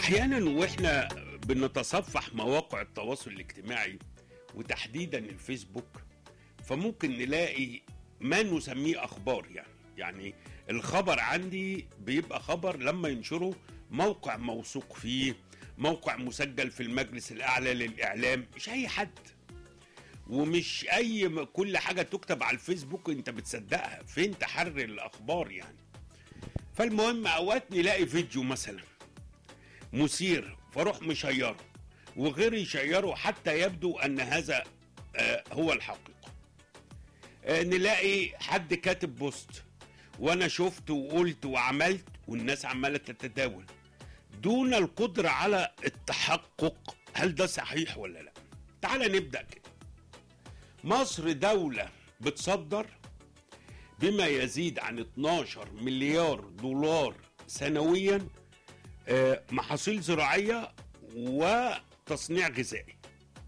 احيانا واحنا بنتصفح مواقع التواصل الاجتماعي وتحديدا الفيسبوك فممكن نلاقي ما نسميه اخبار يعني يعني الخبر عندي بيبقى خبر لما ينشره موقع موثوق فيه موقع مسجل في المجلس الاعلى للاعلام مش اي حد ومش اي م- كل حاجه تكتب على الفيسبوك انت بتصدقها فين تحرر الاخبار يعني فالمهم اوقات نلاقي فيديو مثلا مثير فاروح مشيره وغير يشيره حتى يبدو ان هذا آه، هو الحقيقه آه، نلاقي حد كاتب بوست وانا شفت وقلت وعملت والناس عماله تتداول دون القدره على التحقق هل ده صحيح ولا لا تعال نبدا كده مصر دوله بتصدر بما يزيد عن 12 مليار دولار سنويا آه، محاصيل زراعيه وتصنيع غذائي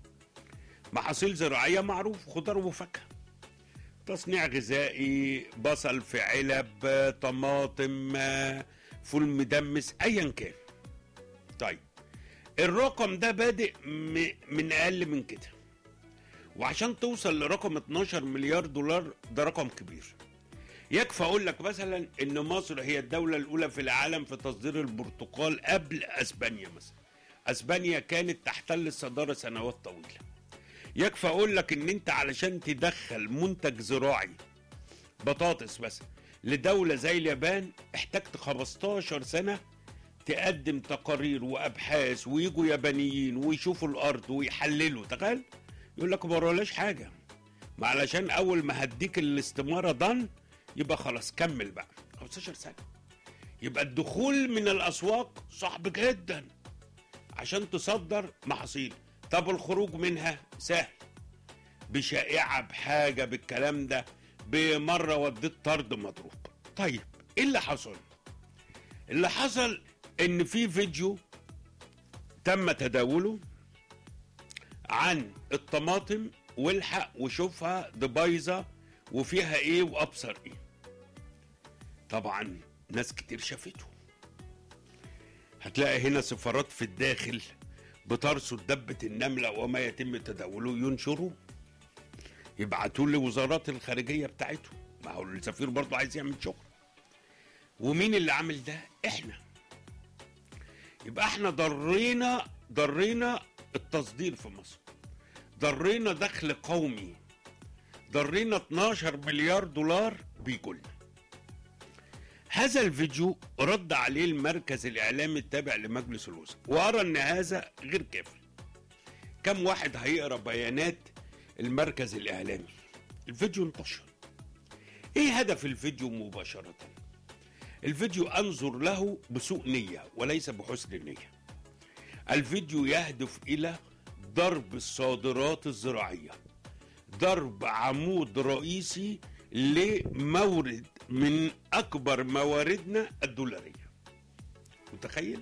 محاصيل زراعيه معروف خضار وفاكهه تصنيع غذائي بصل في علب آه، طماطم آه، فول مدمس ايا كان طيب الرقم ده بادئ م- من اقل من كده وعشان توصل لرقم 12 مليار دولار ده رقم كبير يكفي اقول لك مثلا ان مصر هي الدوله الاولى في العالم في تصدير البرتقال قبل اسبانيا مثلا اسبانيا كانت تحتل الصداره سنوات طويله يكفي اقول لك ان انت علشان تدخل منتج زراعي بطاطس مثلا لدوله زي اليابان احتجت 15 سنه تقدم تقارير وابحاث ويجوا يابانيين ويشوفوا الارض ويحللوا تخيل يقول لك ما ورالاش حاجه ما علشان اول ما هديك الاستماره ضن يبقى خلاص كمل بقى 15 سنه يبقى الدخول من الاسواق صعب جدا عشان تصدر محاصيل طب الخروج منها سهل بشائعه بحاجه بالكلام ده بمره وديت طرد مضروب طيب ايه اللي حصل اللي حصل ان في فيديو تم تداوله عن الطماطم والحق وشوفها دي بايظه وفيها ايه وابصر ايه طبعا ناس كتير شافته هتلاقي هنا سفارات في الداخل بترصد دبة النملة وما يتم تداوله ينشروا يبعتوا لوزارات الخارجية بتاعتهم ما هو السفير برضه عايز يعمل شغل ومين اللي عامل ده احنا يبقى احنا ضرينا ضرينا التصدير في مصر ضرينا دخل قومي ضرينا 12 مليار دولار بيجولنا هذا الفيديو رد عليه المركز الإعلامي التابع لمجلس الوزراء وأرى أن هذا غير كافي كم واحد هيقرأ بيانات المركز الإعلامي الفيديو انتشر إيه هدف الفيديو مباشرة الفيديو أنظر له بسوء نية وليس بحسن نية الفيديو يهدف إلى ضرب الصادرات الزراعية ضرب عمود رئيسي لمورد من اكبر مواردنا الدولاريه متخيل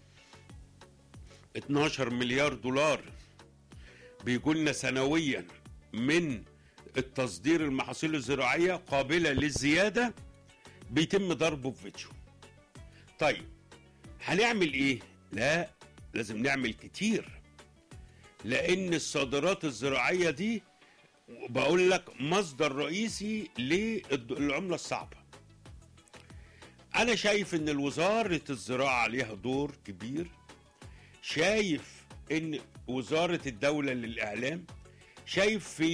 12 مليار دولار بيجولنا سنويا من التصدير المحاصيل الزراعيه قابله للزياده بيتم ضربه في فيديو طيب هنعمل ايه لا لازم نعمل كتير لان الصادرات الزراعيه دي بقول لك مصدر رئيسي للعملة الصعبة أنا شايف إن وزارة الزراعة عليها دور كبير شايف إن وزارة الدولة للإعلام شايف في